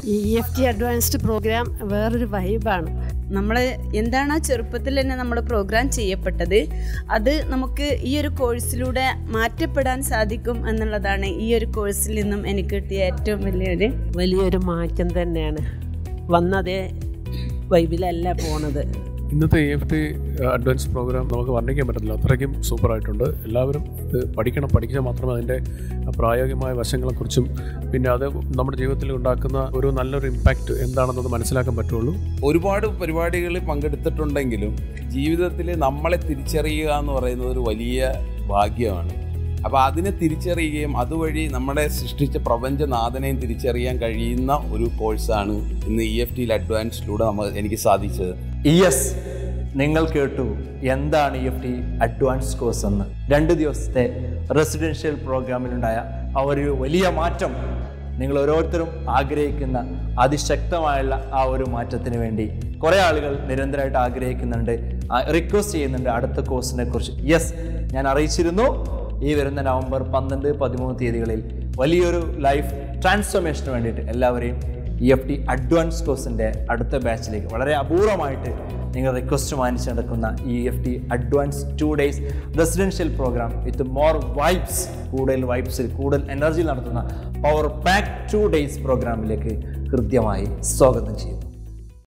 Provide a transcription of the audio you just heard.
ഈ F T advanced programme വേറൊരു വൈബാണ് നമ്മൾ എന്താണ് ആ ചെറുപ്പത്തിൽ തന്നെ നമ്മൾ പ്രോഗ്രാം ചെയ്യപ്പെട്ടത് അത് നമുക്ക് ഈ ഒരു കോഴ്സിലൂടെ മാറ്റപ്പെടാൻ സാധിക്കും എന്നുള്ളതാണ് ഈ ഒരു കോഴ്സിൽ നിന്നും എനിക്ക് കിട്ടിയ ഏറ്റവും വലിയൊരു വലിയൊരു മാറ്റം തന്നെയാണ് വന്നതേ വൈബിലല്ല പോണത് ഇന്നത്തെ E F T advance program നമുക്ക് വർണ്ണിക്കാൻ പറ്റത്തില്ല അത്രയ്ക്കും സൂപ്പറായിട്ടുണ്ട് എല്ലാവരും ഇത് പഠിക്കണം പഠിച്ചാൽ മാത്രമേ അതിൻ്റെ പ്രായോഗികമായ വശങ്ങളെക്കുറിച്ചും പിന്നെ അത് നമ്മുടെ ജീവിതത്തിൽ ഉണ്ടാക്കുന്ന ഒരു നല്ലൊരു ഇമ്പാക്റ്റ് എന്താണെന്നത് മനസ്സിലാക്കാൻ പറ്റുള്ളൂ ഒരുപാട് പരിപാടികളിൽ പങ്കെടുത്തിട്ടുണ്ടെങ്കിലും ജീവിതത്തിൽ നമ്മളെ തിരിച്ചറിയുക എന്ന് പറയുന്നത് ഒരു വലിയ ഭാഗ്യമാണ് അപ്പോൾ അതിനെ തിരിച്ചറിയുകയും അതുവഴി നമ്മളെ സൃഷ്ടിച്ച പ്രപഞ്ചനാഥനെയും തിരിച്ചറിയാൻ കഴിയുന്ന ഒരു കോഴ്സാണ് ഇന്ന് ഇ എഫ് ടിയിൽ അഡ്വാൻസിലൂടെ നമ്മൾ എനിക്ക് സാധിച്ചത് യെസ് നിങ്ങൾ കേട്ടു എന്താണ് E F T advance course എന്ന് രണ്ട് ദിവസത്തെ റെസിഡൻഷ്യൽ പ്രോഗ്രാമിലുണ്ടായ ആ ഒരു വലിയ മാറ്റം നിങ്ങൾ ഓരോരുത്തരും ആഗ്രഹിക്കുന്ന അതിശക്തമായുള്ള ആ ഒരു മാറ്റത്തിന് വേണ്ടി കുറേ ആളുകൾ നിരന്തരമായിട്ട് ആഗ്രഹിക്കുന്നുണ്ട് റിക്വസ്റ്റ് ചെയ്യുന്നുണ്ട് അടുത്ത കോഴ്സിനെ കുറിച്ച് യെസ് ഞാൻ അറിയിച്ചിരുന്നു ഈ വരുന്ന നവംബർ പന്ത്രണ്ട് പതിമൂന്ന് തീയതികളിൽ വലിയൊരു ലൈഫ് ട്രാൻസ്ഫോർമേഷന് വേണ്ടിയിട്ട് എല്ലാവരെയും ഇ എഫ് ടി അഡ്വാൻസ് കോഴ്സിൻ്റെ അടുത്ത ബാച്ചിലേക്ക് വളരെ അപൂർവമായിട്ട് നിങ്ങൾ റിക്വസ്റ്റ് മാനിച്ച് നടക്കുന്ന E F T advance two days residential program with more vibes കൂടുതൽ വൈബ്സിൽ കൂടുതൽ എനർജി നടത്തുന്ന പവർ പാക്ക് ടു ഡേയ്സ് പ്രോഗ്രാമിലേക്ക് കൃത്യമായി സ്വാഗതം ചെയ്യും